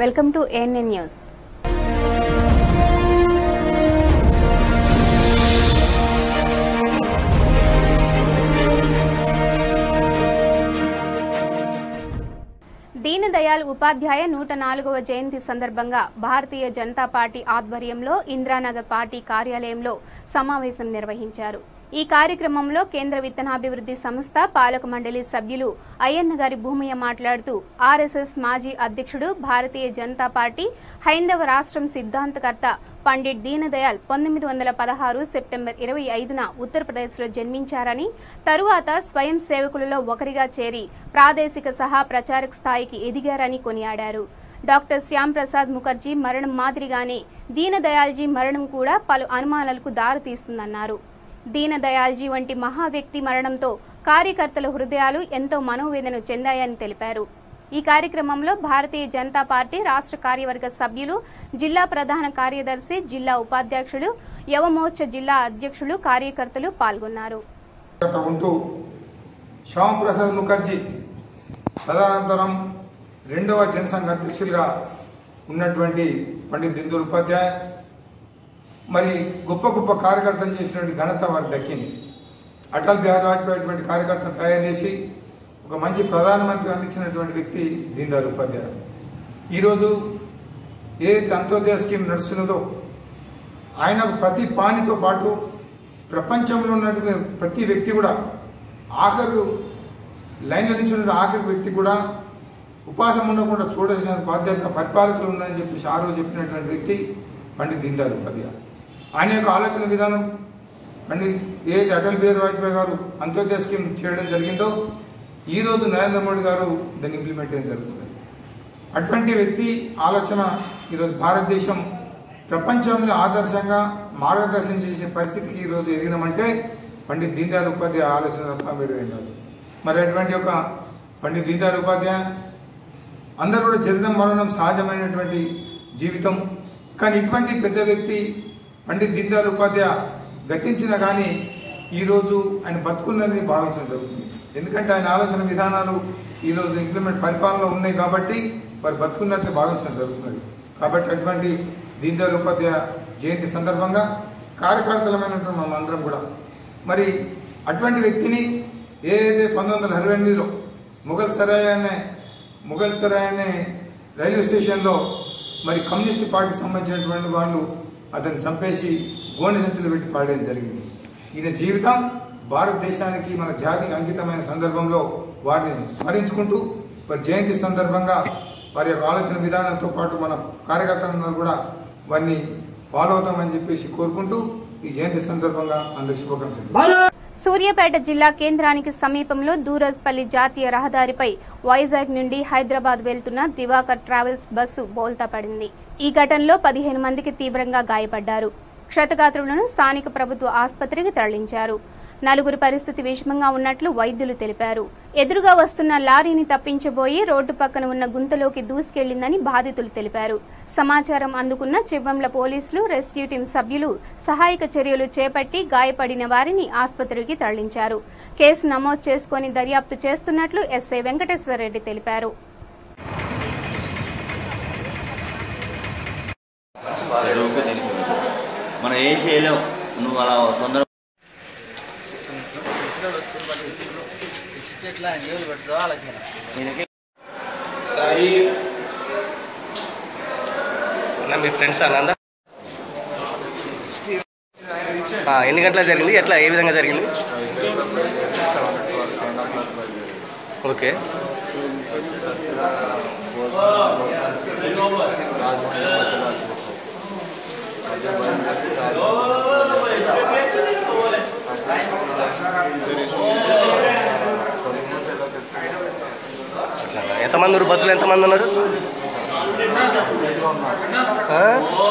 Welcome to ANN news Deen Dayal Upadhyaya నూట నాలుగవ జయంతి సందర్భంగా భారతీయ జనతా పార్టీ ఆధ్వర్యంలో ఇందిరానగర్ పార్టీ కార్యాలయంలో సమావేశం నిర్వహించారు ఈ కార్యక్రమంలో కేంద్ర విత్తనాభివృద్ధి సంస్థ పాలక మండలి సభ్యులు అయ్యన్న గారి భూమయ్య మాట్లాడుతూ ఆర్ఎస్ఎస్ మాజీ అధ్యక్షుడు భారతీయ జనతా పార్టీ హైందవ రాష్ట్రం సిద్ధాంతకర్త పండిట్ దీనదయాళ్ పంతొమ్మిది వందల పదహారు సెప్టెంబర్ ఇరవై ఐదున ఉత్తరప్రదేశ్లో జన్మించారని తరువాత స్వయం సేవకులలో ఒకరిగా చేరి ప్రాదేశిక సహా ప్రచారక స్థాయికి ఎదిగారని కొనియాడారు డాక్టర్ శ్యామ్ ప్రసాద్ ముఖర్జీ మరణం మాదిరిగానే దీనదయాల్జీ మరణం కూడా పలు అనుమానాలకు దారితీస్తుందన్నారు దీనదయాల్జీ వంటి మహా వ్యక్తి మరణంతో కార్యకర్తల హృదయాలు ఎంతో మనోవేదన చెందాయని తెలిపారు ఈ కార్యక్రమంలో భారతీయ జనతా పార్టీ రాష్ట్ర కార్యవర్గ సభ్యులు జిల్లా ప్రధాన కార్యదర్శి జిల్లా ఉపాధ్యక్షులు యవమోర్చ జిల్లా అధ్యక్షులు కార్యకర్తలు పాల్గొన్నారు ఇక్కడ ఉంటూ శ్యామ్ ప్రసాద్ ముఖర్జీ తదనంతరం రెండవ జనసంఘ అధ్యక్షులుగా ఉన్నటువంటి పండిత్ దిందూర్ ఉపాధ్యాయ మరి గొప్ప గొప్ప కార్యకర్తలు చేసినటువంటి ఘనత వారికి దక్కింది అటల్ బిహారీ వాజ్పేయి అటువంటి కార్యకర్తను తయారు చేసి ఒక మంచి ప్రధానమంత్రి అందించినటువంటి వ్యక్తి దీన్ దయాళ్ ఉపాధ్యాయ ఈరోజు ఏ అంత్యోదయ స్కీమ్ నడుస్తున్నదో ఆయనకు ప్రతి పానితో పాటు ప్రపంచంలో ఉన్నటువంటి ప్రతి వ్యక్తి కూడా ఆఖరు లైన్ల నుంచి ఉన్న ఆఖరి వ్యక్తి కూడా ఉపాసం ఉండకుండా చూడాల్సిన బాధ్యత పరిపాలకులు ఉన్నాయని చెప్పేసి ఆ రోజు చెప్పినటువంటి వ్యక్తి పండిత్ దీన్ దయాళ్ ఉపాధ్యాయ ఆయన యొక్క ఆలోచన విధానం పండిత్ ఏది అటల్ బిహారీ వాజ్పేయి గారు అంత్యోదయ స్కీమ్ చేయడం జరిగిందో ఈ రోజు నరేంద్ర మోడీ గారు దాన్ని ఇంప్లిమెంట్ చేయడం జరుగుతుంది అటువంటి వ్యక్తి ఆలోచన ఈరోజు భారతదేశం ప్రపంచంలో ఆదర్శంగా మార్గదర్శనం చేసే పరిస్థితికి ఈరోజు ఎదిగినామంటే పండిత్ దీన్ దయాళ్ ఉపాధ్యాయ ఆలోచన తప్ప వేరేదేం కాదు మరి అటువంటి యొక్క పండిత్ దీన్ దయాళ్ ఉపాధ్యాయ అందరూ కూడా జననం మరణం సహజమైనటువంటి జీవితం కానీ ఇటువంటి పెద్ద వ్యక్తి పండిత్ దీన్ దయాళ్ ఉపాధ్యాయ గతించిన కానీ ఈరోజు ఆయన బతుకున్నదని భావించడం జరుగుతుంది ఎందుకంటే ఆయన ఆలోచన విధానాలు ఈరోజు ఇంప్లిమెంట్ పరిపాలనలో ఉన్నాయి కాబట్టి వారు బతుకున్నట్లు భావించడం జరుగుతున్నది కాబట్టి అటువంటి దీన్ దయాళ్ ఉపాధ్యాయ జయంతి సందర్భంగా కార్యకర్తలమైనటువంటి మనం అందరం కూడా మరి అటువంటి వ్యక్తిని ఏదైతే పంతొమ్మిది వందల అరవై ఎనిమిదిలో ముఘల్ సరాయ్ అనే ముఘల్ సరాయ్ అనే రైల్వే స్టేషన్లో మరి కమ్యూనిస్ట్ పార్టీకి సంబంధించినటువంటి వాళ్ళు అతన్ని చంపేసి గోనె సంచులు పెట్టి పాడేయడం జరిగింది ఈయన జీవితం భారతదేశానికి మన జాతికి అంకితమైన సందర్భంలో వారిని స్మరించుకుంటూ వారి జయంతి సందర్భంగా వారి యొక్క ఆలోచన విధానంతో పాటు మన కార్యకర్తలందరూ కూడా వారిని ఫాలో అవుతామని చెప్పేసి కోరుకుంటూ ఈ జయంతి సందర్భంగా అందరికి శుభాకాంక్షలు సూర్యాపేట జిల్లా కేంద్రానికి సమీపంలో దూరజ్పల్లి జాతీయ రహదారిపై వైజాగ్ నుండి హైదరాబాద్ వెళ్తున్న దివాకర్ ట్రావెల్స్ బస్సు బోల్తా పడింది ఈ ఘటనలో పదిహేను మందికి తీవ్రంగా గాయపడ్డారు క్షతగాత్రులను స్థానిక ప్రభుత్వ ఆసుపత్రికి తరలించారు నలుగురి పరిస్థితి విషమంగా ఉన్నట్లు వైద్యులు తెలిపారు ఎదురుగా వస్తున్న లారీని తప్పించబోయి రోడ్డు పక్కన ఉన్న గుంతలోకి దూసుకెళ్లిందని బాధితులు తెలిపారు సమాచారం అందుకున్న చివ్వంల పోలీసులు రెస్క్యూ టీం సభ్యులు సహాయక చర్యలు చేపట్టి గాయపడిన వారిని ఆసుపత్రికి తరలించారు కేసు నమోదు చేసుకుని దర్యాప్తు చేస్తున్నట్లు ఎస్ఐ వెంకటేశ్వరరెడ్డి తెలిపారు ఏదో ఒక దీనికి మనం ఏం చేయలేం నువ్వు అలా తొందర సాయి అన్న మీ ఫ్రెండ్స్ అన్న అందరు ఆ, ఎన్ని గంటల జరిగింది ఎట్లా ఏ విధంగా జరిగింది ఓకే అట్లా ఎంతమంది ఉన్నారు బస్సులో ఎంతమంది ఉన్నారు ఆ?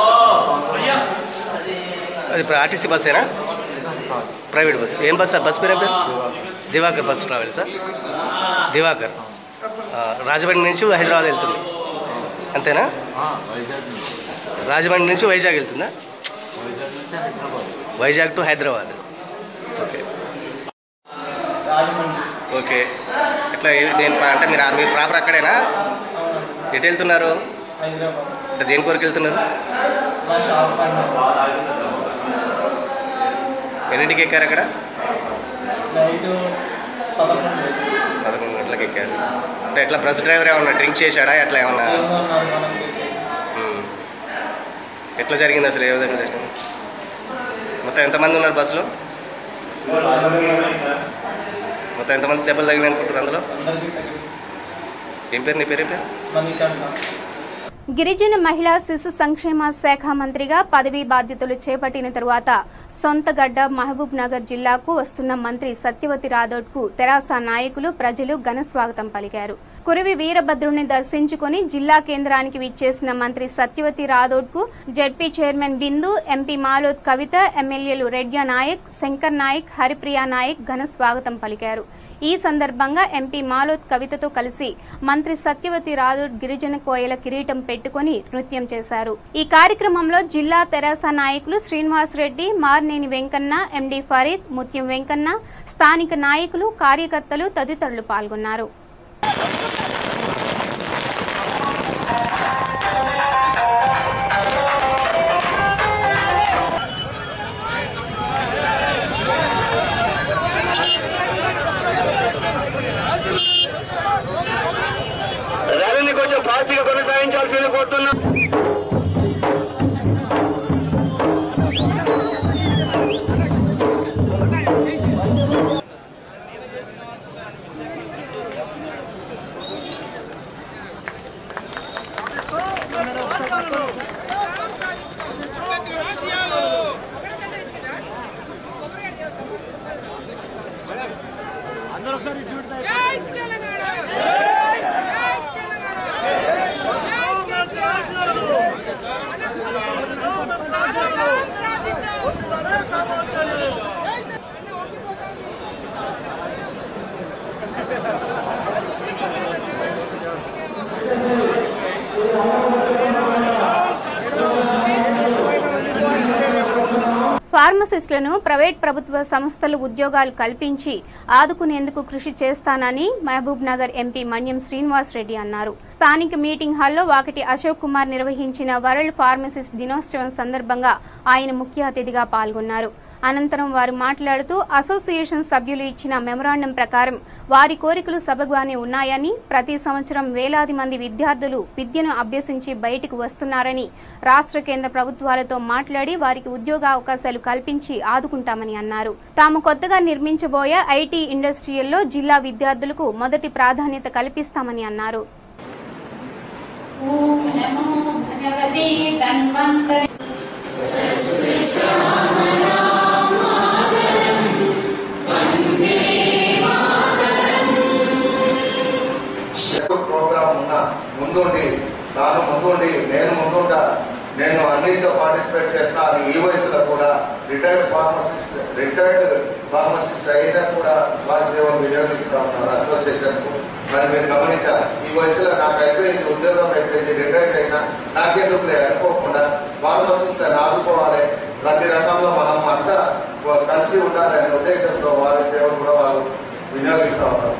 అది ఇప్పుడు ఆర్టీసీ బస్సేనా ప్రైవేట్ బస్ ఏం బస్ సార్ బస్ పేరు ఏం పేరు దివాకర్ బస్ ట్రావెల్సా దివాకర్ ఆ, రాజమండ్రి నుంచి హైదరాబాద్ వెళ్తుంది అంతేనా వైజాగ్ నుంచి రాజమండ్రి నుంచి వైజాగ్ వెళ్తుందా వైజాగ్ నుంచి Hyderabad Vizag to Hyderabad okay okay ఎట్లా ఏ- దేని ప- అంటే మీరు మీరు ప్రాపర్ అక్కడేనా ఎటు వెళ్తున్నారు హైదరాబాద్ అంటే దేని కొరకు వెళ్తున్నారు నా షాప్ పైన ఎన్నింటికి ఎక్కారు అక్కడ నైట్ పదకొండు పదకొండు గంటలకు ఎక్కారు అంటే ఎట్లా బస్ డ్రైవర్ ఏమన్నా డ్రింక్ చేశాడా ఎట్లా ఏమన్నా ఏమో నాకు మనకి ఉమ్. ఎట్లా జరిగింది అసలు ఏ విధంగా జరిగింది మొత్తం ఎంతమంది ఉన్నారు బస్సులో మొత్తం ఎంతమంది దెబ్బలు తగిలి అనుకుంటారు అందులో అందరికీ తగిలి ఏం పేరు నీ పేరు ఏం పేరు మనకన్నా గిరిజన మహిళా శిశు సంక్షేమ శాఖ మంత్రిగా పదవీ బాధ్యతలు చేపట్టిన తరువాత సొంతగడ్డ మహబూబ్ నగర్ జిల్లాకు వస్తున్న మంత్రి సత్యవతి రాథోడ్ కు తెరాస నాయకులు ప్రజలు ఘన స్వాగతం పలికారు కురివి వీరభద్రుని దర్శించుకుని జిల్లా కేంద్రానికి విచ్చేసిన మంత్రి సత్యవతి రాథోడ్ కు ZP chairman Bindu MP Maloth Kavitha ఎమ్మెల్యేలు రెడ్య నాయక్ శంకర్ నాయక్ హరిప్రియ నాయక్ ఘన స్వాగతం పలికారు ఈ సందర్భంగా ఎంపీ మాలోత్ కవితతో కలిసి మంత్రి సత్యవతి రాథోడ్ గిరిజన కోయల కిరీటం పెట్టుకుని నృత్యం చేశారు ఈ కార్యక్రమంలో జిల్లా తెరాస నాయకులు శ్రీనివాస్ రెడ్డి మార్నేని వెంకన్న ఎండి ఫరీద్ ముత్యం వెంకన్న స్థానిక నాయకులు కార్యకర్తలు తదితరులు పాల్గొన్నారు ర్యాలీని కొంచెం ఫాస్ట్ గా కొనసాగించాల్సింది కోరుతున్నా ఫార్మసిస్టులను ప్రైవేట్ ప్రభుత్వ సంస్థలు ఉద్యోగాలు కల్పించి ఆదుకునేందుకు కృషి చేస్తానని మహబూబ్ నగర్ ఎంపీ మన్యం శ్రీనివాస్ రెడ్డి అన్నారు స్థానిక మీటింగ్ హాల్లో వాకటి అశోక్ కుమార్ నిర్వహించిన వరల్డ్ ఫార్మసిస్ట్ దినోత్సవం సందర్భంగా ఆయన ముఖ్య అతిథిగా పాల్గొన్నారు అనంతరం వారు మాట్లాడుతూ అసోసియేషన్ సభ్యులు ఇచ్చిన మెమరాండం ప్రకారం వారి కోరికలు సబగ్గానే ఉన్నాయని ప్రతి సంవత్సరం వేలాది మంది విద్యార్థులు విద్యను అభ్యసించి బయటకు వస్తున్నారని రాష్ట్ర కేంద్ర ప్రభుత్వాలతో మాట్లాడి వారికి ఉద్యోగ అవకాశాలు కల్పించి ఆదుకుంటామని అన్నారు తాము కొత్తగా నిర్మించబోయే ఐటీ ఇండస్ట్రియల్లో జిల్లా విద్యార్థులకు మొదటి ప్రాధాన్యత కల్పిస్తామని అన్నారు ఓం నమో భగవతే ధన్వంతరి ప్రోగ్రామ్ ఉన్న ముందుండి తాను ముందుండి నేను ముందుంటా నేను అన్నింటిలో పార్టిసిపేట్ చేస్తా అని ఈ వయసులో కూడా రిటైర్డ్ ఫార్మసిస్ట్ రిటైర్డ్ ఫార్మసిస్ట్ అయినా కూడా వారి సేవలు వినియోగిస్తూ ఉన్నారు అసోసియేషన్ మరి మీరు గమనించాలి ఈ వయసులో నాకు అయిపోయింది ఉద్యోగం అయిపోయింది రిటైర్డ్ అయినా నాకెందుకు లేదు అనుకోకుండా ఫార్మసిస్ట్ అని ఆదుకోవాలి ప్రతి రంగంలో మనం అంతా కలిసి ఉండాలనే ఉద్దేశంతో వారి సేవలు కూడా వారు వినియోగిస్తూ ఉన్నారు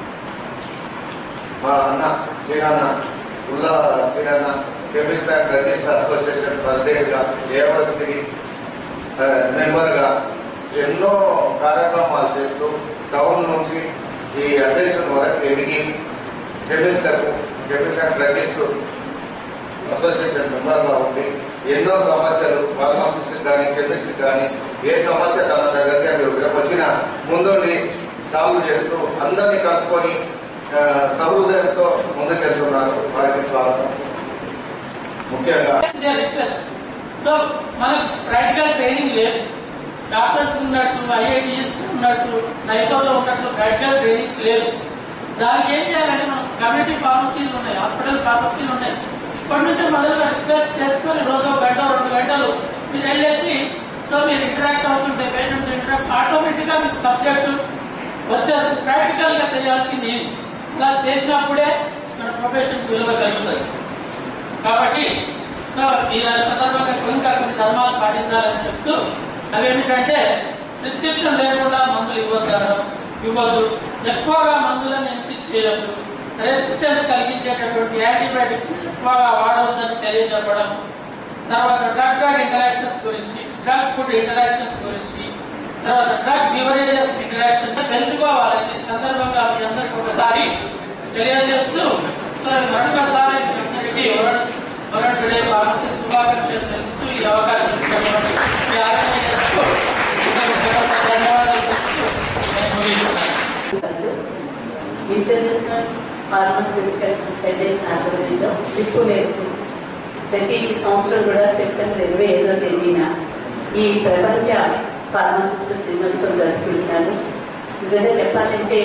మా అన్న శ్రీనాన్న ఉల్లా శ్రీనాన్న కెమిస్ట్ అండ్ రెడ్డిస్ట్ అసోసియేషన్ ప్రత్యేకంగా ఏవర్సి మెంబర్గా ఎన్నో కార్యక్రమాలు చేస్తూ టౌన్ నుంచి ఈ అధ్యక్షుల వరకు ఎదిగి కెమిస్ట్లకు కెమిస్ట్ అండ్ రెడ్డిస్ట్ అసోసియేషన్ మెంబర్గా ఉండి ఎన్నో సమస్యలు ఫార్మసిస్ట్ కానీ కెమిస్ట్ కానీ ఏ సమస్య తన దగ్గరికి మీరు వచ్చిన ముందుండి సాల్వ్ చేస్తూ అందరినీ కలుపుకొని ఆ, సహృదయంతో ముందుకెళ్తున్నారు వారికి స్వాగతం ముఖ్యంగా రిక్వెస్ట్ సో మనకు ప్రాక్టికల్ ట్రైనింగ్ లేదు డాక్టర్స్ ఉన్నట్టు ఐఐటిఎస్ ఉన్నట్టు నైకోలో ఉన్నట్టు ప్రాక్టికల్ ట్రైనింగ్స్ లేదు దానికి ఏం చేయాలంటే మనం కమ్యూనిటీ ఫార్మసీలు ఉన్నాయి హాస్పిటల్ ఫార్మసీలు ఉన్నాయి ఇప్పటి నుంచి మొదలుగా రిక్వెస్ట్ చేసుకొని రోజు ఒక గంట రెండు గంటలు మీరు వెళ్ళేసి సో మీరు ఇంటరాక్ట్ అవుతుంటే పేషెంట్ ఇంటరాక్ట్ ఆటోమేటిక్గా మీకు సబ్జెక్టు వచ్చేసి ప్రాక్టికల్గా చేయాల్సింది ఇది. ఇలా చేసినప్పుడే మన ప్రొఫెషన్ విలువ కలుగుతుంది కాబట్టి సో ఈ సందర్భంగా ఇంకా కొన్ని ధర్మాలు పాటించాలని చెప్తూ అవి ఏమిటంటే ప్రిస్క్రిప్షన్ లేకుండా మందులు ఇవ్వద్దు ఇవ్వద్దు ఎక్కువగా మందులను ఇన్సిస్ట్ చేయొద్దు రెసిస్టెన్స్ కలిగించేటటువంటి యాంటీబయాటిక్స్ ఎక్కువగా వాడవద్దని తెలియజెప్పడం తర్వాత డ్రగ్ డ్రగ్ ఇంటరాక్షన్స్ గురించి డ్రగ్ ఫుడ్ ఇంటరాక్షన్స్ గురించి తర్వాత డ్రగ్ లివరేజెస్ ఇంటరాక్షన్స్ పెంచుకోవాలని ఈ సందర్భంగా మీ అందరికి ఒకసారి తెలియజేస్తూ సో మరొకసారి మీ అందరికీ వరల్డ్ టుడే ఫార్మసీ శుభాకాంక్షలు తెలుపుతూ ఈ అవకాశం ఇచ్చినటువంటి మీ ఆరోగ్యకు ధన్యవాదాలు తెలుపుతూ నేను ముగిస్తున్నాను. ఇంటర్నేషనల్ ఫార్మాస్యూటికల్ ఫెడరేషన్ ఆధ్వర్యంలో ఇప్పుడు నేను ప్రతి సంవత్సరం కూడా సెప్టెంబర్ ఇరవై ఐదో తేదీన ఈ ప్రపంచ ఫార్మాసిస్ట్ దినోత్సవం జరుపుకుంటున్నాను నిజంగా చెప్పాలంటే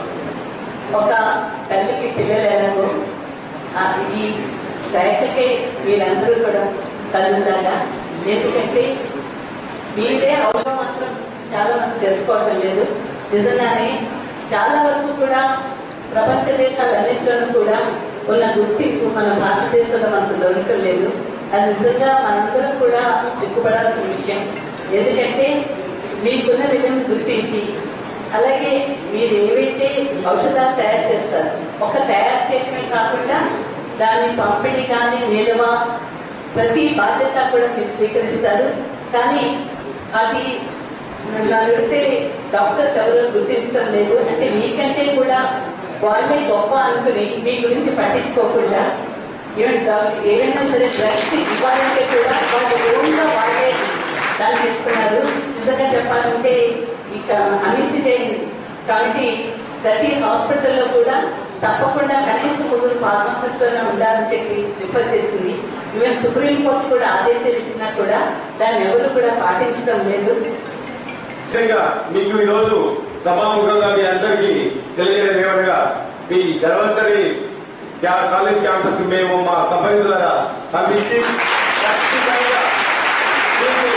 ఒక తల్లికి పిల్లలు ఎలాగో ఆ ఈ శాఖకే వీళ్ళందరూ కూడా తల్లులాగా ఎందుకంటే మీరే అవసరం మాత్రం చాలా మంది తెలుసుకోవటం లేదు నిజంగానే చాలా వరకు కూడా ప్రపంచ దేశాలన్నింటిలోనూ కూడా ఉన్న గుర్తింపు మన భారతదేశంలో మనకు దొరకడం లేదు అది నిజంగా మనందరం కూడా సిగ్గుపడాల్సిన విషయం ఎందుకంటే మీకున్న విధంగా గుర్తించి అలాగే మీరు ఏవైతే ఔషధాలు తయారు చేస్తారు ఒక తయారు చేయడమే కాకుండా దాని పంపిణీ కానీ నిల్వ ప్రతి బాధ్యత కూడా మీరు స్వీకరిస్తారు కానీ అది నన్ను అడిగితే డాక్టర్స్ ఎవరు గుర్తించడం లేదు అంటే మీకంటే కూడా వాళ్ళే గొప్ప అనుకుని మీ గురించి పట్టించుకోకుండా ఈవెన్ డా- ఏవైనా సరే డ్రగ్స్ ఇవ్వాలంటే కూడా వాళ్ళ ఓన్గా వాళ్ళే దాన్ని తీసుకున్నారు నిజంగా చెప్పాలంటే ఇక అవినీతి చేయండి కాబట్టి ప్రతి హాస్పిటల్లో కూడా తప్పకుండా కనీసం ముగ్గురు ఫార్మసిస్ట్ ఉండాలని చెప్పి రిఫర్ చేస్తుంది ఈవెన్ సుప్రీంకోర్టు కూడా ఆదేశాలు ఇచ్చినా కూడా దాన్ని ఎవరు కూడా పాటించడం లేదు ముఖ్యంగా మీకు ఈరోజు సభాముఖంగా మీ అందరికీ తెలియజేయడం ఏమనగా మీ ధర్వంతరి క్యా- కాలేజ్ క్యాంపస్ మేము మా కంపెనీ ద్వారా అందించి ఖచ్చితంగా మీకు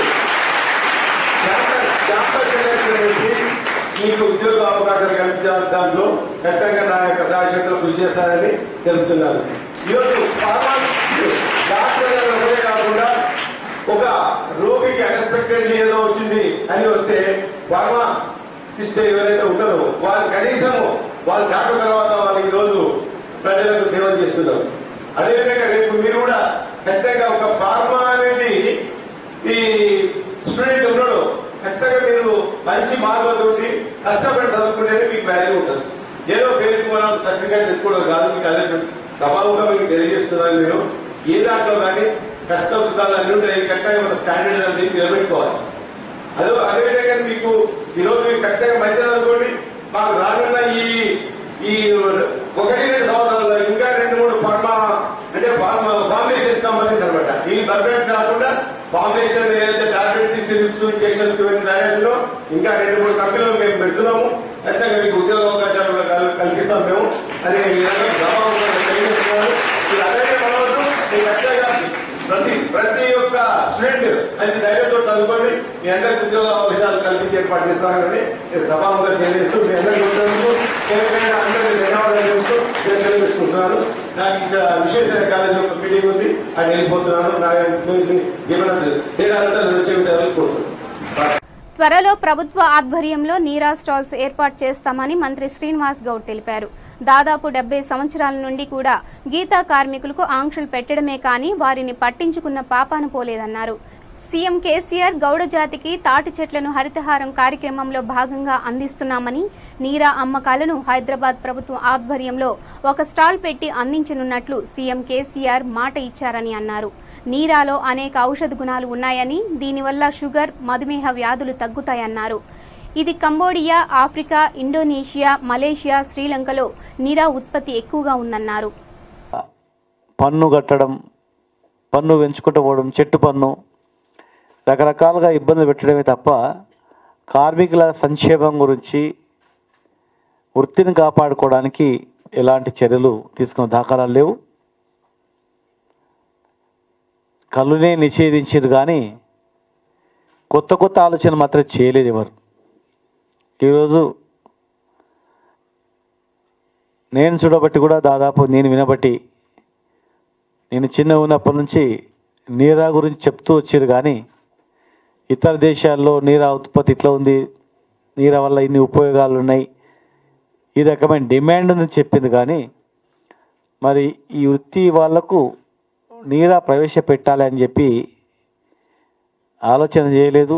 క్యాంపస్ క్యాంపస్ సెలక్షన్ చేసి మీకు ఉద్యోగ అవకాశాలు కల్పించాలి దాంట్లో ఖచ్చితంగా నా యొక్క సహాయశక్తులు కృషి చేస్తానని తెలుపుతున్నాను ఈరోజు ఫార్మాసిస్ట్ డాక్టర్ ఒకటే కాకుండా ఒక రోగికి అన్ఎక్స్పెక్టెడ్లీ ఏదో వచ్చింది అని వస్తే ఫార్మా సిస్టర్ ఎవరైతే ఉంటారో వాళ్ళు కనీసం వాళ్ళు డాక్టర్ తర్వాత వాళ్ళు ఈ రోజు ప్రజలకు సేవ చేస్తున్నారు అదేవిధంగా రేపు మీరు కూడా ఖచ్చితంగా ఒక ఫార్మా అనేది ఈ స్టూడెంట్ ఉన్నాడు ఖచ్చితంగా మీరు మంచి మార్గంతోటి కష్టపడి చదువుకుంటేనే మీకు వాల్యూ ఉంటుంది ఏదో పేరుకు మనం సర్టిఫికేట్ తెచ్చుకోవడం కాదు మీకు అదే సభాముగా మీకు తెలియజేస్తున్నాను మీరు ఏ దాంట్లో కానీ కష్టం సుఖాలు అన్ని ఉంటాయి ఖచ్చితంగా మన స్టాండర్డ్ అనేది నిలబెట్టుకోవాలి అదే అదేవిధంగా మీకు ఈరోజు మీరు ఖచ్చితంగా మంచి చదువుకోండి మాకు రానున్న ఈ ఈ ఒకటి రెండు సంవత్సరాల్లో ఇంకా రెండు మూడు ఫార్మా అంటే ఫార్మా ఫార్మేషన్ కంపెనీస్ అనమాట ఈ బర్గర్స్ కాకుండా ఫార్మేషన్ ఏదైతే టాబ్లెట్స్ సిరప్స్ ఇంజెక్షన్స్ ఇవన్నీ తయారు ఇంకా రెండు మూడు కంపెనీలు మేము పెడుతున్నాము ఖచ్చితంగా మీకు ఉద్యోగ అవకాశాలు కల్- కల్పిస్తాం మేము అని ఈ విధంగా సభాముఖంగా తెలియజేస్తున్నాను మీరు అలాగే మనవద్దు మీకు ఖచ్చితంగా ప్రతి ప్రతి ఒక్క స్టూడెంట్ మంచి ధైర్యంతో చదువుకోండి మీ అందరికి ఉద్యోగ అవకాశాలు కల్పించి ఏర్పాటు చేస్తానని నేను సభాముగా తెలియజేస్తూ మీ అందరికీ ఉద్యోగంతో అందరికీ ధన్యవాదాలు చెబుతూ నేను తెలియజేసుకుంటున్నాను నాకు ఇక్కడ విశేష కాలేజీ ఒక మీటింగ్ ఉంది అది వెళ్ళిపోతున్నాను నా ఏమైనా తేడా వచ్చే విధాలు కోరుతున్నాను త్వరలో ప్రభుత్వ ఆధ్వర్యంలో నీరా స్టాల్స్ ఏర్పాటు చేస్తామని మంత్రి శ్రీనివాస్ గౌడ్ తెలిపారు దాదాపు డెబ్బై సంవత్సరాల నుండి కూడా గీతా కార్మికులకు ఆంక్షలు పెట్టడమే కానీ వారిని పట్టించుకున్న పాపాన పోలేదన్నారు సీఎం కేసీఆర్ గౌడ జాతికి తాటి చెట్లను హరితహారం కార్యక్రమంలో భాగంగా అందిస్తున్నామని నీరా అమ్మకాలను హైదరాబాద్ ప్రభుత్వం ఆధ్వర్యంలో ఒక స్టాల్ పెట్టి అందించనున్నట్లు సీఎం కేసీఆర్ మాట ఇచ్చారని అన్నారు నీరాలో అనేక ఔషధ గుణాలు ఉన్నాయని దీనివల్ల షుగర్ మధుమేహ వ్యాధులు తగ్గుతాయన్నారు ఇది కంబోడియా ఆఫ్రికా ఇండోనేషియా మలేషియా శ్రీలంకలో నీరా ఉత్పత్తి ఎక్కువగా ఉందన్నారు పన్ను కట్టడం పన్ను పెంచుకుంటూ పోవడం చెట్టు పన్ను రకరకాలుగా ఇబ్బందులు పెట్టడమే తప్ప కార్మికుల సంక్షేమం గురించి వృత్తిని కాపాడుకోవడానికి ఎలాంటి చర్యలు తీసుకున్న దాఖలాలు లేవు కళ్ళునే నిషేధించారు కానీ కొత్త కొత్త ఆలోచన మాత్రం చేయలేదు ఎవరు ఈరోజు నేను చూడబట్టి కూడా దాదాపు నేను వినబట్టి నేను చిన్న ఉన్నప్పటి నుంచి నీరా గురించి చెప్తూ వచ్చారు కానీ ఇతర దేశాల్లో నీరా ఉత్పత్తి ఇట్లా ఉంది నీరా వల్ల ఇన్ని ఉపయోగాలు ఉన్నాయి ఈ రకమైన డిమాండ్ ఉందని చెప్పింది కానీ మరి ఈ వృత్తి వాళ్లకు నీరా ప్రవేశపెట్టాలి అని చెప్పి ఆలోచన చేయలేదు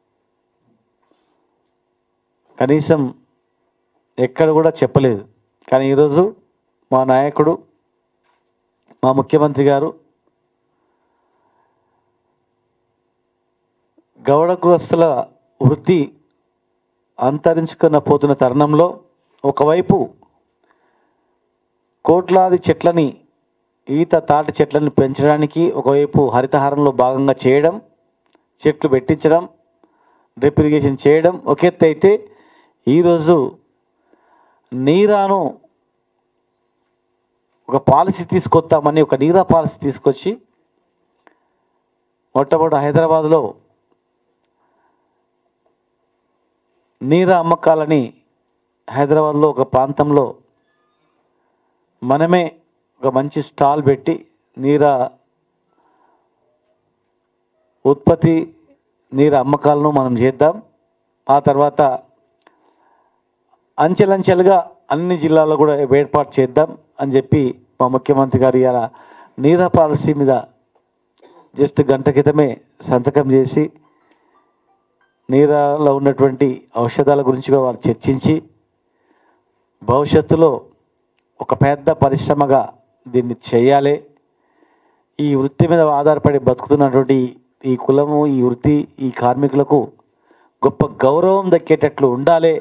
కనీసం ఎక్కడ కూడా చెప్పలేదు కానీ ఈరోజు మా నాయకుడు మా ముఖ్యమంత్రి గారు గౌడ గృహస్థుల వృత్తి అంతరించుకున్న పోతున్న తరుణంలో ఒకవైపు కోట్లాది చెట్లని ఈత తాటి చెట్లను పెంచడానికి ఒకవైపు హరితహారంలో భాగంగా చేయడం చెట్లు పెట్టించడం డ్రిప్ ఇరిగేషన్ చేయడం ఒక ఎత్తు అయితే ఈరోజు నీరాను ఒక పాలసీ తీసుకొస్తామని ఒక నీరా పాలసీ తీసుకొచ్చి మొట్టమొదటి హైదరాబాద్లో నీరా అమ్మకాలని హైదరాబాద్లో ఒక ప్రాంతంలో మనమే ఒక మంచి స్టాల్ పెట్టి నీరా ఉత్పత్తి నీరు అమ్మకాలను మనం చేద్దాం ఆ తర్వాత అంచెలంచెలుగా అన్ని జిల్లాల్లో కూడా ఏర్పాటు చేద్దాం అని చెప్పి మా ముఖ్యమంత్రి గారు ఇవాళ నీరా పాలసీ మీద జస్ట్ గంట క్రితమే సంతకం చేసి నీరాలో ఉన్నటువంటి ఔషధాల గురించి కూడా వారు చర్చించి భవిష్యత్తులో ఒక పెద్ద పరిశ్రమగా దీన్ని చేయాలి ఈ వృత్తి మీద ఆధారపడి బతుకుతున్నటువంటి ఈ కులము ఈ వృత్తి ఈ కార్మికులకు గొప్ప గౌరవం దక్కేటట్లు ఉండాలి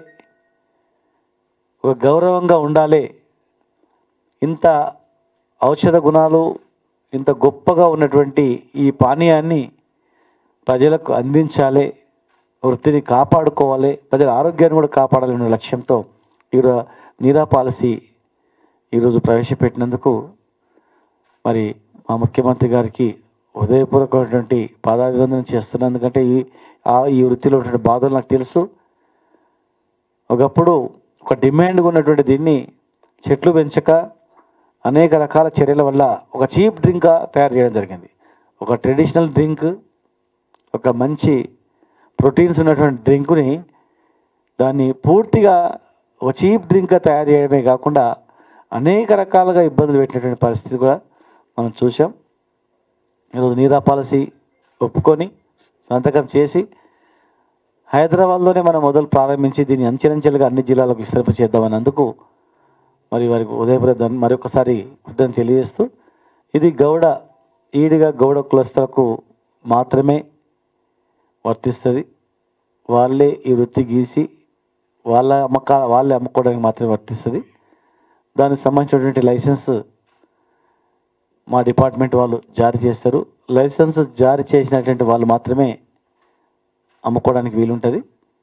ఒక గౌరవంగా ఉండాలి ఇంత ఔషధ గుణాలు ఇంత గొప్పగా ఉన్నటువంటి ఈ పానీయాన్ని ప్రజలకు అందించాలి వృత్తిని కాపాడుకోవాలి ప్రజల ఆరోగ్యాన్ని కూడా కాపాడాలనే లక్ష్యంతో ఈరో నీరా పాలసీ ఈరోజు ప్రవేశపెట్టినందుకు మరి మా ముఖ్యమంత్రి గారికి హృదయపూర్వకమైనటువంటి పాదాభివందనం చేస్తున్నాను ఎందుకంటే ఈ ఆ ఈ వృత్తిలో ఉన్నటువంటి బాధలు నాకు తెలుసు ఒకప్పుడు ఒక డిమాండ్గా ఉన్నటువంటి దీన్ని చెట్లు పెంచక అనేక రకాల చర్యల వల్ల ఒక చీప్ డ్రింక్గా తయారు చేయడం జరిగింది ఒక ట్రెడిషనల్ డ్రింక్ ఒక మంచి ప్రోటీన్స్ ఉన్నటువంటి డ్రింకుని దాన్ని పూర్తిగా ఒక చీప్ డ్రింక్గా తయారు చేయడమే కాకుండా అనేక రకాలుగా ఇబ్బందులు పెట్టినటువంటి పరిస్థితి కూడా మనం చూసాం ఈరోజు నీరా పాలసీ ఒప్పుకొని సంతకం చేసి హైదరాబాద్లోనే మనం మొదలు ప్రారంభించి దీన్ని అంచెలంచెలుగా అన్ని జిల్లాలకు విస్తరింప చేద్దామన్నందుకు మరి వారికి ఉదయపూర్వ ధన్ మరొకసారి కృతజ్ఞతలు తెలియజేస్తూ ఇది గౌడ ఈడిగా గౌడ కులస్తులకు మాత్రమే వర్తిస్తుంది వాళ్ళే ఈ వృత్తి గీసి వాళ్ళ అమ్మక వాళ్ళే అమ్ముకోవడానికి మాత్రమే వర్తిస్తుంది దానికి సంబంధించినటువంటి లైసెన్స్ మా డిపార్ట్మెంట్ వాళ్ళు జారీ చేస్తారు లైసెన్స్ జారీ చేసినటువంటి వాళ్ళు మాత్రమే అమ్ముకోవడానికి వీలుంటుంది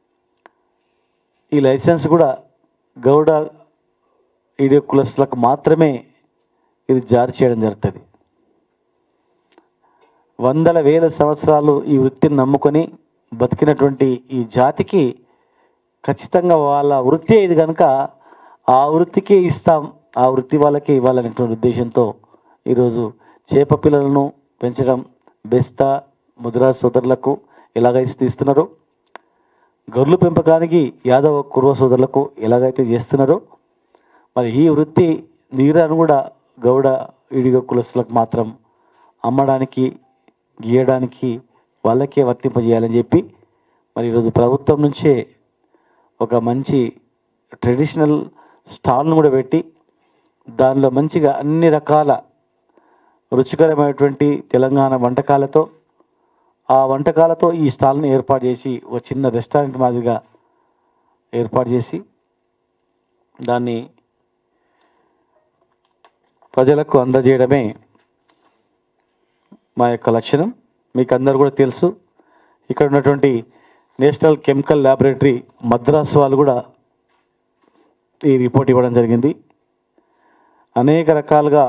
ఈ లైసెన్స్ కూడా గౌడ ఈడియో కులస్తులకు మాత్రమే ఇది జారీ చేయడం జరుగుతుంది వందల వేల సంవత్సరాలు ఈ వృత్తిని నమ్ముకొని బతికినటువంటి ఈ జాతికి ఖచ్చితంగా వాళ్ళ వృత్తి ఇది కనుక ఆ వృత్తికే ఇస్తాం ఆ వృత్తి వాళ్ళకే ఇవ్వాలనేటువంటి ఉద్దేశంతో ఈరోజు చేప పిల్లలను పెంచడం బెస్తా ముద్రా సోదరులకు ఎలాగైతే ఇస్తున్నారో గొర్రెల పెంపకానికి యాదవ కుర్వ సోదరులకు ఎలాగైతే చేస్తున్నారో మరి ఈ వృత్తి నీరాను కూడా గౌడ ఈడిగ కులస్తులకు మాత్రం అమ్మడానికి గీయడానికి వాళ్ళకే వర్తింపజేయాలని చెప్పి మరి ఈరోజు ప్రభుత్వం నుంచే ఒక మంచి ట్రెడిషనల్ స్టాల్ను కూడా పెట్టి దానిలో మంచిగా అన్ని రకాల రుచికరమైనటువంటి తెలంగాణ వంటకాలతో ఆ వంటకాలతో ఈ స్టాల్ని ఏర్పాటు చేసి ఒక చిన్న రెస్టారెంట్ మాదిరిగా ఏర్పాటు చేసి దాన్ని ప్రజలకు అందజేయడమే మా యొక్క లక్షణం మీకు అందరు కూడా తెలుసు ఇక్కడ ఉన్నటువంటి నేషనల్ కెమికల్ ల్యాబొరేటరీ మద్రాసు వాళ్ళు కూడా ఈ రిపోర్ట్ ఇవ్వడం జరిగింది అనేక రకాలుగా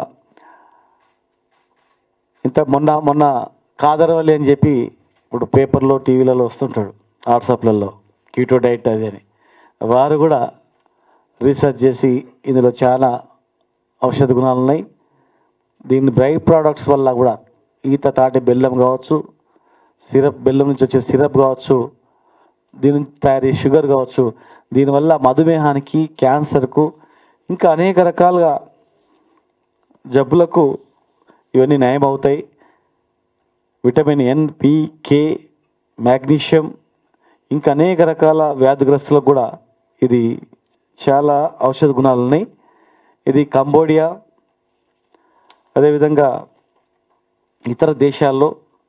ఇంత మొన్న మొన్న కాదరవల్లి అని చెప్పి ఇప్పుడు పేపర్లో టీవీలలో వస్తుంటాడు వాట్సాప్లలో కీటో డైట్ అది అని వారు కూడా రీసెర్చ్ చేసి ఇందులో చాలా ఔషధ గుణాలు ఉన్నాయి దీని బై ప్రోడక్ట్స్ వల్ల కూడా ఈత తాటి బెల్లం కావచ్చు సిరప్ బెల్లం నుంచి వచ్చే సిరప్ కావచ్చు దీని నుంచి తయారీ షుగర్ కావచ్చు దీనివల్ల మధుమేహానికి క్యాన్సర్కు ఇంకా అనేక రకాలుగా జబ్బులకు ఇవన్నీ నయం అవుతాయి vitamin N P K magnesium ఇంకా అనేక రకాల వ్యాధిగ్రస్తులకు కూడా ఇది చాలా ఔషధ గుణాలు ఉన్నాయి ఇది కంబోడియా అదేవిధంగా ఇతర దేశాల్లో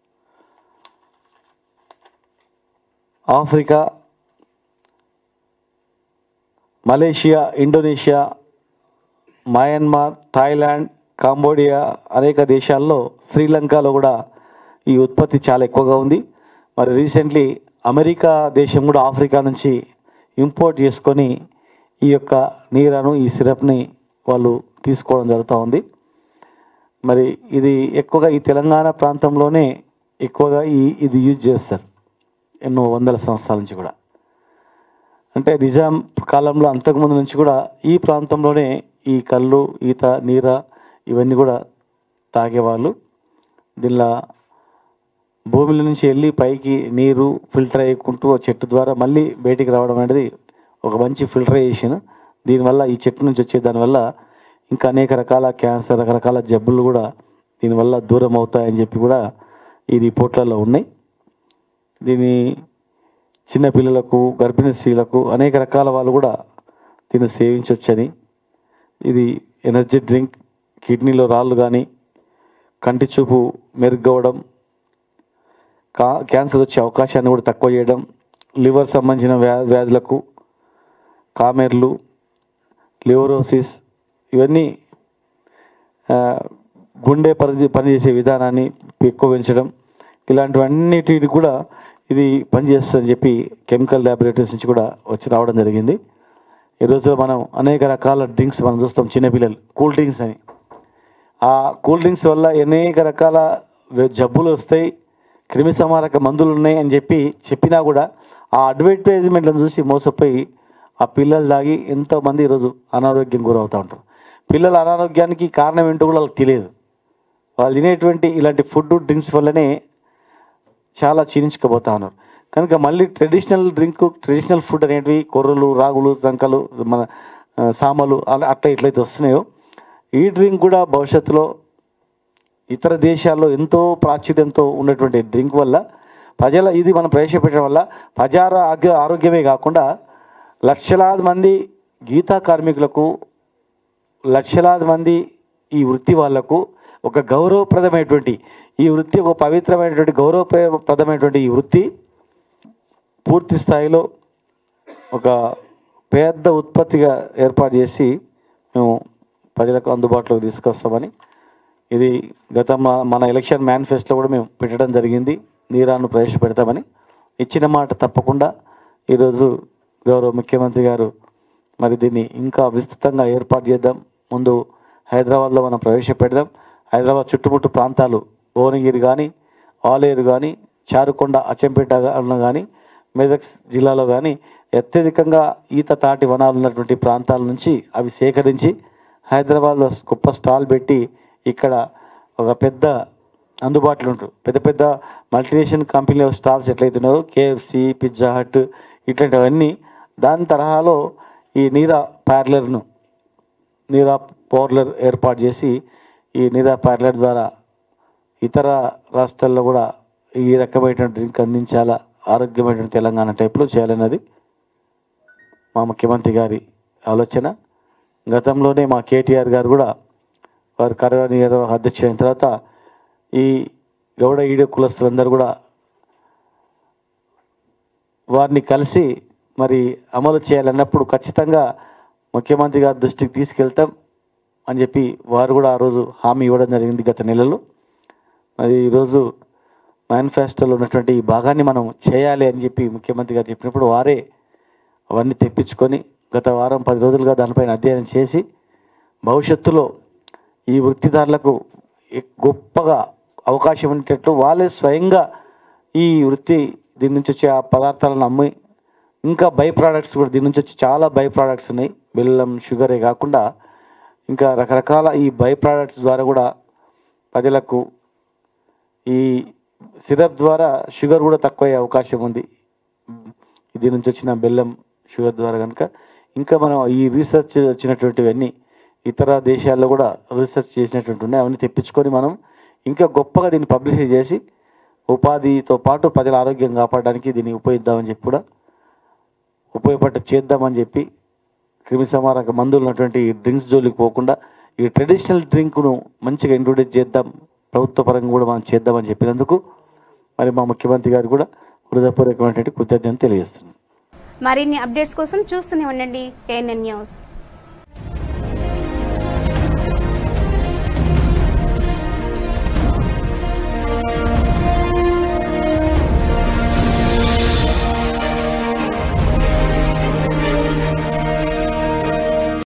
Africa Malaysia Indonesia Myanmar Thailand Cambodia అనేక దేశాల్లో శ్రీలంకలో కూడా ఈ ఉత్పత్తి చాలా ఎక్కువగా ఉంది మరి రీసెంట్లీ అమెరికా దేశం కూడా ఆఫ్రికా నుంచి ఇంపోర్ట్ చేసుకొని ఈ యొక్క నీరను ఈ సిరప్ని వాళ్ళు తీసుకోవడం జరుగుతూ ఉంది మరి ఇది ఎక్కువగా ఈ తెలంగాణ ప్రాంతంలోనే ఎక్కువగా ఈ ఇది యూజ్ చేస్తారు ఎన్నో వందల సంవత్సరాల నుంచి కూడా అంటే నిజాం కాలంలో అంతకుముందు నుంచి కూడా ఈ ప్రాంతంలోనే ఈ కళ్ళు ఈత నీర ఇవన్నీ కూడా తాగేవాళ్ళు దీనిలో భూమిలో నుంచి వెళ్ళి పైకి నీరు ఫిల్టర్ అయ్యుకుంటూ ఆ చెట్టు ద్వారా మళ్ళీ బయటికి రావడం అనేది ఒక మంచి ఫిల్టరైజేషన్ దీనివల్ల ఈ చెట్టు నుంచి వచ్చే దానివల్ల ఇంకా అనేక రకాల క్యాన్సర్ రకరకాల జబ్బులు కూడా దీనివల్ల దూరం అవుతాయని చెప్పి కూడా ఈ రిపోర్ట్లలో ఉన్నాయి దీని చిన్నపిల్లలకు గర్భిణీ స్త్రీలకు అనేక రకాల వాళ్ళు కూడా దీన్ని సేవించవచ్చని ఇది ఎనర్జీ డ్రింక్ కిడ్నీలో రాళ్ళు కానీ కంటి చూపు మెరుగవడం కా క్యాన్సర్ వచ్చే అవకాశాన్ని కూడా తక్కువ చేయడం లివర్ సంబంధించిన వ్యా వ్యాధులకు కామెర్లు లివరోసిస్ ఇవన్నీ ఆ, గుండె పని పనిచేసే విధానాన్ని ఎక్కువ పెంచడం ఇలాంటివన్నిటిని కూడా ఇది పనిచేస్తుందని చెప్పి కెమికల్ ల్యాబొరేటరీస్ నుంచి కూడా వచ్చి రావడం జరిగింది ఈరోజు మనం అనేక రకాల డ్రింక్స్ మనం చూస్తాం చిన్నపిల్లలు కూల్ డ్రింక్స్ అని ఆ కూల్ డ్రింక్స్ వల్ల అనేక రకాల వ్య- జబ్బులు వస్తాయి క్రిమి సంహారక మందులు ఉన్నాయి అని చెప్పి చెప్పినా కూడా ఆ అడ్వర్టైజ్మెంట్లను చూసి మోసపోయి ఆ పిల్లలు తాగి ఎంతోమంది ఈరోజు అనారోగ్యం గురవుతూ ఉంటారు పిల్లల అనారోగ్యానికి కారణం ఏంటో కూడా వాళ్ళకి తెలియదు వాళ్ళు తినేటువంటి ఇలాంటి ఫుడ్ డ్రింక్స్ వల్లనే చాలా క్షీణించుకుపోతా ఉన్నారు కనుక మళ్ళీ ట్రెడిషనల్ డ్రింక్ ట్రెడిషనల్ ఫుడ్ అనేటివి కొర్రలు రాగులు సంకలు మన ఆ, సామలు అలా అట్లా ఎట్లయితే వస్తున్నాయో ఈ డ్రింక్ కూడా భవిష్యత్తులో ఇతర దేశాల్లో ఎంతో ప్రాచుర్యంతో ఉన్నటువంటి డ్రింక్ వల్ల ప్రజల ఇది మనం ప్రవేశపెట్టడం వల్ల ప్రజార ఆగ్య- ఆరోగ్యమే కాకుండా లక్షలాది మంది గీతా కార్మికులకు లక్షలాది మంది ఈ వృత్తి వాళ్లకు ఒక గౌరవప్రదమైనటువంటి ఈ వృత్తి ఒక పవిత్రమైనటువంటి గౌరవప్రదమైనటువంటి ఈ వృత్తి పూర్తి స్థాయిలో ఒక పెద్ద ఉత్పత్తిగా ఏర్పాటు చేసి మేము ప్రజలకు అందుబాటులోకి తీసుకొస్తామని ఇది గత మా- మన ఎలక్షన్ మేనిఫెస్టోలో కూడా మేము పెట్టడం జరిగింది నీరాను ప్రవేశపెడతామని ఇచ్చిన మాట తప్పకుండా ఈరోజు గౌరవ ముఖ్యమంత్రి గారు మరి దీన్ని ఇంకా విస్తృతంగా ఏర్పాటు చేద్దాం ముందు హైదరాబాద్లో మనం ప్రవేశపెడదాం హైదరాబాద్ చుట్టుముట్టు ప్రాంతాలు భువనగిరి కానీ ఆలేరు కానీ చారుకొండ అచ్చంపేట కానీ మెదక్ జిల్లాలో కానీ అత్యధికంగా ఈత తాటి వనాలు ఉన్నటువంటి ప్రాంతాల నుంచి అవి సేకరించి హైదరాబాద్లో గొప్ప స్టాల్ పెట్టి ఇక్కడ ఒక పెద్ద అందుబాటులో ఉంటారు పెద్ద పెద్ద మల్టీనేషనల్ కంపెనీల స్టాల్స్ ఎట్లయితున్నాయో కేఎఫ్సి పిజ్జా హట్ ఇట్లాంటివన్నీ దాని తరహాలో ఈ నీరా పార్లర్ను నీరా పార్లర్ ఏర్పాటు చేసి ఈ నీరా పార్లర్ ద్వారా ఇతర రాష్ట్రాల్లో కూడా ఈ రకమైన డ్రింక్ అందించాలా ఆరోగ్యమైన తెలంగాణ టైప్లో చేయాలన్నది మా ముఖ్యమంత్రి గారి ఆలోచన గతంలోనే మా కేటీఆర్ గారు కూడా వారు కార్యనిర్వాహక అధ్యక్షుడు అయిన తర్వాత ఈ గౌడ ఈడ కులస్తులందరూ కూడా వారిని కలిసి మరి అమలు చేయాలన్నప్పుడు ఖచ్చితంగా ముఖ్యమంత్రి గారి దృష్టికి తీసుకెళ్తాం అని చెప్పి వారు కూడా ఆ రోజు హామీ ఇవ్వడం జరిగింది గత నెలలో మరి ఈరోజు మేనిఫెస్టోలో ఉన్నటువంటి ఈ భాగాన్ని మనం చేయాలి అని చెప్పి ముఖ్యమంత్రి గారు చెప్పినప్పుడు వారే అవన్నీ తెప్పించుకొని గత వారం పది రోజులుగా దానిపైన అధ్యయనం చేసి భవిష్యత్తులో ఈ వృత్తిదారులకు ఎక్- గొప్పగా అవకాశం ఉండేటట్లు వాళ్ళే స్వయంగా ఈ వృత్తి దీని నుంచి వచ్చే ఆ పదార్థాలను అమ్మి ఇంకా బై ప్రోడక్ట్స్ కూడా దీని నుంచి వచ్చి చాలా బై ప్రోడక్ట్స్ ఉన్నాయి బెల్లం షుగరే కాకుండా ఇంకా రకరకాల ఈ బై ప్రోడక్ట్స్ ద్వారా కూడా ప్రజలకు ఈ సిరప్ ద్వారా షుగర్ కూడా తక్కువయ్యే అవకాశం ఉంది దీని నుంచి వచ్చిన బెల్లం షుగర్ ద్వారా కనుక ఇంకా మనం ఈ రీసెర్చ్ వచ్చినటువంటివన్నీ ఇతర దేశాల్లో కూడా రీసెర్చ్ చేసినటువంటి ఉన్నాయి అవన్నీ తెప్పించుకొని మనం ఇంకా గొప్పగా దీన్ని పబ్లిష్ చేసి ఉపాధితో పాటు ప్రజల ఆరోగ్యం కాపాడడానికి దీన్ని ఉపయోగిద్దామని చెప్పి కూడా ఉపయోగపట్ట చేద్దామని చెప్పి క్రిమి సంహారక మందులు ఉన్నటువంటి ఈ డ్రింక్స్ జోలికి పోకుండా ఈ ట్రెడిషనల్ డ్రింక్ను మంచిగా ఇంట్రొడ్యూస్ చేద్దాం ప్రభుత్వ పరంగా కూడా మనం చేద్దామని చెప్పినందుకు మరి మా ముఖ్యమంత్రి గారు కూడా హృదయపూర్వకమైనటువంటి కృతజ్ఞతలు తెలియజేస్తున్నాను మరిన్ని అప్డేట్స్ కోసం చూస్తూనే ఉండండి ఏఎన్ఎన్ న్యూస్